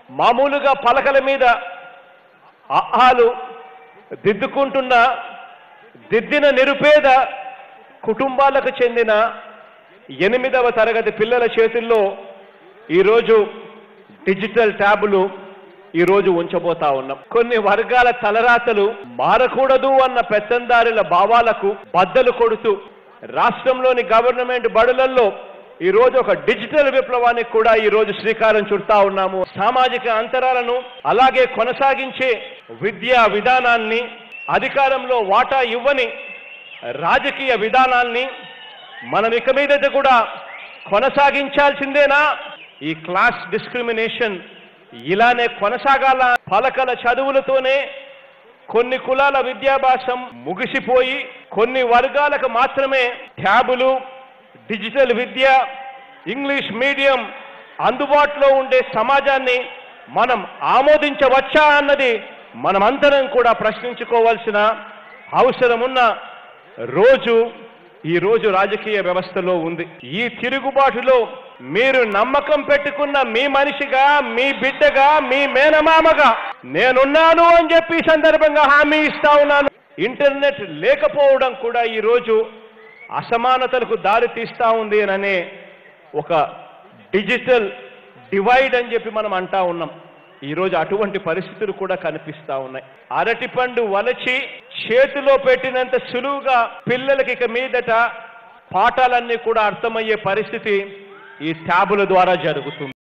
మామూలుగా పలకల మీద ఆహాలు దిద్దుకుంటున్న దిద్దిన నిరుపేద కుటుంబాలకు చెందిన ఎనిమిదవ తరగతి పిల్లల చేతుల్లో ఈరోజు డిజిటల్ ట్యాబులు ఈరోజు ఉంచబోతా ఉన్నాం కొన్ని వర్గాల తలరాతలు మారకూడదు అన్న పెత్తందారుల భావాలకు బద్దలు కొడుతూ రాష్ట్రంలోని గవర్నమెంట్ బడులల్లో ఈ రోజు ఒక డిజిటల్ విప్లవానికి కూడా ఈ రోజు శ్రీకారం చుడతా ఉన్నాము సామాజిక అంతరాలను అలాగే కొనసాగించే విద్యా విధానాన్ని అధికారంలో వాటా ఇవ్వని రాజకీయ విధానాల్ని మనం ఇక మీదట కూడా కొనసాగించాల్సిందేనా ఈ క్లాస్ డిస్క్రిమినేషన్ ఇలానే కొనసాగాల పలకల చదువులతోనే కొన్ని కులాల విద్యాభ్యాసం ముగిసిపోయి కొన్ని వర్గాలకు మాత్రమే ట్యాబులు డిజిటల్ విద్య ఇంగ్లీష్ మీడియం అందుబాటులో ఉండే సమాజాన్ని మనం ఆమోదించవచ్చా అన్నది మనమంతరం కూడా ప్రశ్నించుకోవాల్సిన అవసరమున్న రోజు ఈ రోజు రాజకీయ వ్యవస్థలో ఉంది ఈ తిరుగుబాటులో మీరు నమ్మకం పెట్టుకున్న మీ మనిషిగా మీ బిడ్డగా మీ మేనమామగా నేనున్నాను అని చెప్పి ఈ సందర్భంగా హామీ ఇస్తా ఉన్నాను ఇంటర్నెట్ లేకపోవడం కూడా ఈ రోజు అసమానతలకు దారి తీస్తా ఉంది అనే ఒక డిజిటల్ డివైడ్ అని చెప్పి మనం అంటా ఉన్నాం ఈ రోజు అటువంటి పరిస్థితులు కూడా కనిపిస్తా ఉన్నాయి అరటిపండు వలచి చేతిలో పెట్టినంత సులువుగా పిల్లలకి ఇక మీదట పాఠాలన్నీ కూడా అర్థమయ్యే పరిస్థితి ఈ ట్యాబుల ద్వారా జరుగుతుంది